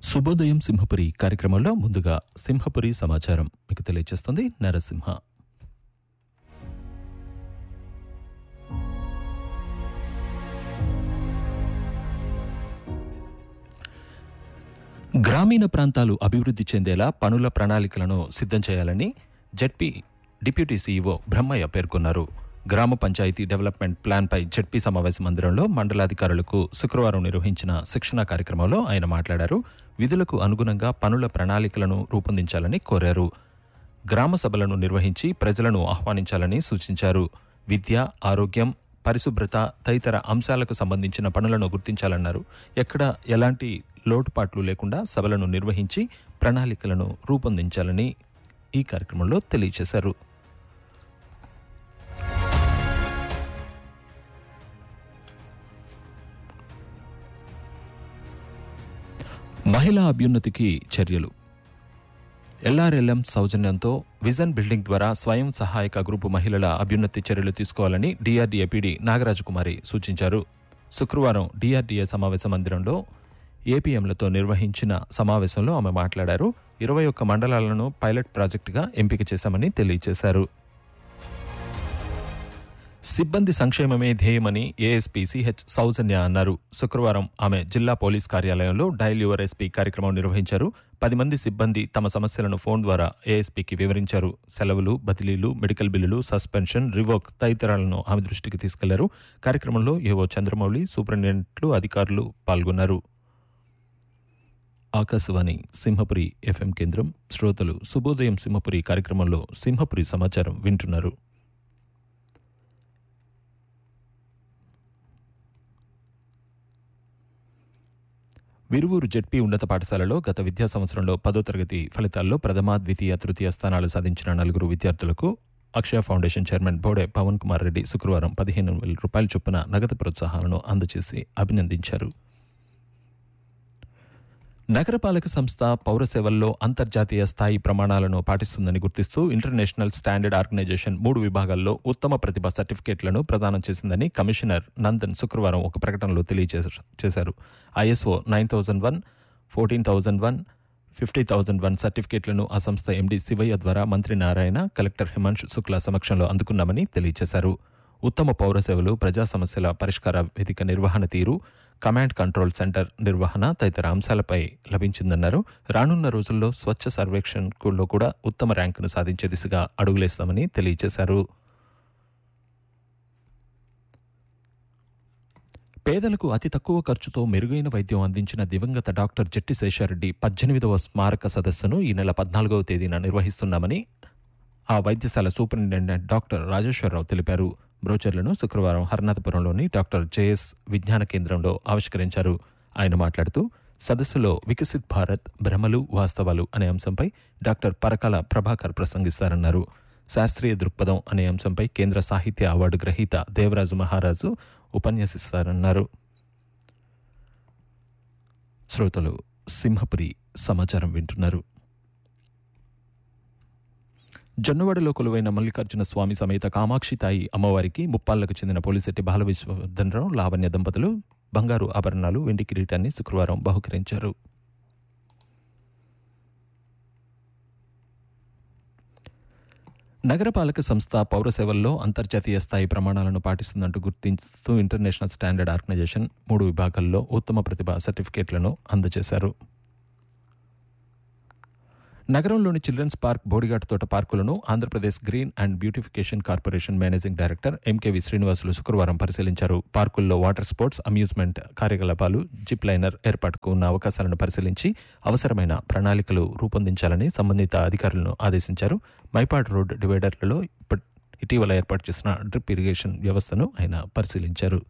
శుభోదయం సింహపురి కార్యక్రమంలో ముందుగా సింహపురి సమాచారం మీకు తెలియజేస్తుంది నరసింహ గ్రామీణ ప్రాంతాలు అభివృద్ధి చెందేలా పనుల ప్రణాళికలను సిద్ధం చేయాలని జడ్పీ డిప్యూటీ సీఈఓ బ్రహ్మయ్య పేర్కొన్నారు గ్రామ పంచాయతీ డెవలప్మెంట్ ప్లాన్పై జడ్పీ సమావేశ మందిరంలో మండలాధికారులకు శుక్రవారం నిర్వహించిన శిక్షణా కార్యక్రమంలో ఆయన మాట్లాడారు విధులకు అనుగుణంగా పనుల ప్రణాళికలను రూపొందించాలని కోరారు గ్రామ సభలను నిర్వహించి ప్రజలను ఆహ్వానించాలని సూచించారు విద్య ఆరోగ్యం పరిశుభ్రత తదితర అంశాలకు సంబంధించిన పనులను గుర్తించాలన్నారు ఎక్కడ ఎలాంటి లోటుపాట్లు లేకుండా సభలను నిర్వహించి ప్రణాళికలను రూపొందించాలని ఈ కార్యక్రమంలో తెలియజేశారు మహిళా అభ్యున్నతికి చర్యలు ఎల్ఆర్ఎల్ఎం సౌజన్యంతో విజన్ బిల్డింగ్ ద్వారా స్వయం సహాయక గ్రూపు మహిళల అభ్యున్నతి చర్యలు తీసుకోవాలని డిఆర్డీఏ పీడీ నాగరాజు కుమారి సూచించారు శుక్రవారం డిఆర్డీఏ సమావేశ మందిరంలో ఏపీఎంలతో నిర్వహించిన సమావేశంలో ఆమె మాట్లాడారు ఇరవై ఒక్క మండలాలను పైలట్ ప్రాజెక్టుగా ఎంపిక చేశామని తెలియజేశారు సిబ్బంది సంక్షేమమే ధ్యేయమని ఏఎస్పీ సిహెచ్ సౌజన్య అన్నారు శుక్రవారం ఆమె జిల్లా పోలీస్ కార్యాలయంలో డైల్ యువర్ ఎస్పీ కార్యక్రమం నిర్వహించారు పది మంది సిబ్బంది తమ సమస్యలను ఫోన్ ద్వారా ఏఎస్పీకి వివరించారు సెలవులు బదిలీలు మెడికల్ బిల్లులు సస్పెన్షన్ రివోక్ తదితరాలను ఆమె దృష్టికి తీసుకెళ్లారు కార్యక్రమంలో ఏవో చంద్రమౌళి సూపరింటెండెంట్లు అధికారులు పాల్గొన్నారు ఆకాశవాణి సింహపురి ఎఫ్ఎం కేంద్రం శ్రోతలు శుభోదయం సింహపురి కార్యక్రమంలో సింహపురి సమాచారం వింటున్నారు విరువూరు జెడ్పీ ఉన్నత పాఠశాలలో గత విద్యా సంవత్సరంలో పదో తరగతి ఫలితాల్లో ప్రథమ ద్వితీయ తృతీయ స్థానాలు సాధించిన నలుగురు విద్యార్థులకు అక్షయ ఫౌండేషన్ చైర్మన్ బోడే పవన్ కుమార్ రెడ్డి శుక్రవారం పదిహేను వేల రూపాయల చొప్పున నగదు ప్రోత్సాహాలను అందజేసి అభినందించారు నగరపాలక సంస్థ పౌర సేవల్లో అంతర్జాతీయ స్థాయి ప్రమాణాలను పాటిస్తుందని గుర్తిస్తూ ఇంటర్నేషనల్ స్టాండర్డ్ ఆర్గనైజేషన్ మూడు విభాగాల్లో ఉత్తమ ప్రతిభ సర్టిఫికేట్లను ప్రదానం చేసిందని కమిషనర్ నందన్ శుక్రవారం ఒక ప్రకటనలో తెలియజేశారు ISO nine thousand one fourteen thousand one fifty thousand one సర్టిఫికేట్లను ఆ సంస్థ ఎండీ శివయ్య ద్వారా మంత్రి నారాయణ కలెక్టర్ హిమాంశు శుక్లా సమక్షంలో అందుకున్నామని తెలియజేశారు ఉత్తమ పౌర సేవలు ప్రజా సమస్యల పరిష్కార వేదిక నిర్వహణ తీరు కమాండ్ కంట్రోల్ సెంటర్ నిర్వహణ తదితర అంశాలపై లభించిందన్నారు రానున్న రోజుల్లో స్వచ్ఛ సర్వేక్షణలో కూడా ఉత్తమ ర్యాంకును సాధించే దిశగా అడుగులేస్తామని తెలియజేశారు పేదలకు అతి తక్కువ ఖర్చుతో మెరుగైన వైద్యం అందించిన దివంగత డాక్టర్ జట్టి శేషారెడ్డి పద్దెనిమిదవ స్మారక సదస్సును ఈ నెల పద్నాలుగవ తేదీన నిర్వహిస్తున్నామని ఆ వైద్యశాల సూపరింటెండెంట్ డాక్టర్ రాజేశ్వరరావు తెలిపారు బ్రోచర్లను శుక్రవారం హర్నాథపురంలోని డాక్టర్ జేఎస్ విజ్ఞాన కేంద్రంలో ఆవిష్కరించారు ఆయన మాట్లాడుతూ సదస్సులో వికసిత్ భారత్ భ్రమలు వాస్తవాలు అనే అంశంపై డాక్టర్ పరకాల ప్రభాకర్ ప్రసంగిస్తారన్నారు శాస్త్రీయ దృక్పథం అనే అంశంపై కేంద్ర సాహిత్య అవార్డు గ్రహీత దేవరాజు మహారాజు ఉపన్యసిస్తారన్నారు శ్రోతలు సింహపురి సమాచారం వింటున్నారు జొన్నవాడలో కొలువైన మల్లికార్జున స్వామి సమేత కామాక్షితాయి అమ్మవారికి ముప్పాళ్లకు చెందిన పోలిశెట్టి బాల విశ్వవర్ధనరావు లావణ్య దంపతులు బంగారు ఆభరణాలు వెండి కిరీటాన్ని శుక్రవారం బహుకరించారు నగరపాలక సంస్థ పౌర సేవల్లో అంతర్జాతీయ స్థాయి ప్రమాణాలను పాటిస్తుందంటూ గుర్తించుతూ ఇంటర్నేషనల్ స్టాండర్డ్ ఆర్గనైజేషన్ మూడు విభాగాల్లో ఉత్తమ ప్రతిభ సర్టిఫికేట్లను అందజేశారు నగరంలోని చిల్డ్రన్స్ పార్క్ బోడిఘాట్ తోట పార్కులను Andhra Pradesh green and beautification corporation managing director M K V Srinivasulu శుక్రవారం పరిశీలించారు పార్కుల్లో వాటర్ స్పోర్ట్స్ అమ్యూజ్మెంట్ కార్యకలాపాలు జిప్ లైనర్ ఏర్పాటుకు ఉన్న అవకాశాలను పరిశీలించి అవసరమైన ప్రణాళికలు రూపొందించాలని సంబంధిత అధికారులను ఆదేశించారు మైపాడ్ రోడ్ డివైడర్లలో ఇటీవల ఏర్పాటు చేసిన డ్రిప్ ఇరిగేషన్ వ్యవస్థను ఆయన పరిశీలించారు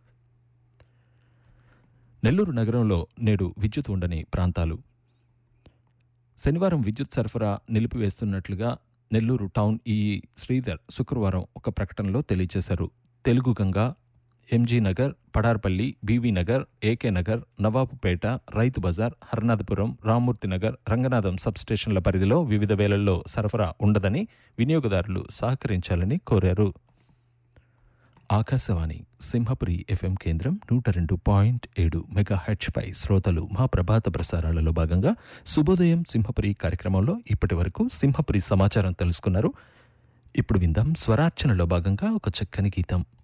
నెల్లూరు నగరంలో నేడు విద్యుత్ ఉండని ప్రాంతాలు శనివారం విద్యుత్ సరఫరా నిలిపివేస్తున్నట్లుగా నెల్లూరు టౌన్ ఈఈ శ్రీధర్ శుక్రవారం ఒక ప్రకటనలో తెలియజేశారు Telugu Ganga MG Nagar Padarpalli BV Nagar AK Nagar Nawabpet Rythu Bazar Harnathapuram Rammurthy Nagar Ranganatham సబ్స్టేషన్ల పరిధిలో వివిధ వేళల్లో సరఫరా ఉండదని వినియోగదారులు సహకరించాలని కోరారు ఆకాశవాణి సింహపురి ఎఫ్ఎం కేంద్రం నూట రెండు పాయింట్ ఏడు మెగా పై శ్రోతలు మా ప్రభాత ప్రసారాలలో భాగంగా శుభోదయం సింహపురి కార్యక్రమంలో ఇప్పటి వరకు సింహపురి సమాచారం తెలుసుకున్నారు ఇప్పుడు విందాం స్వరార్చనలో భాగంగా ఒక చక్కని గీతం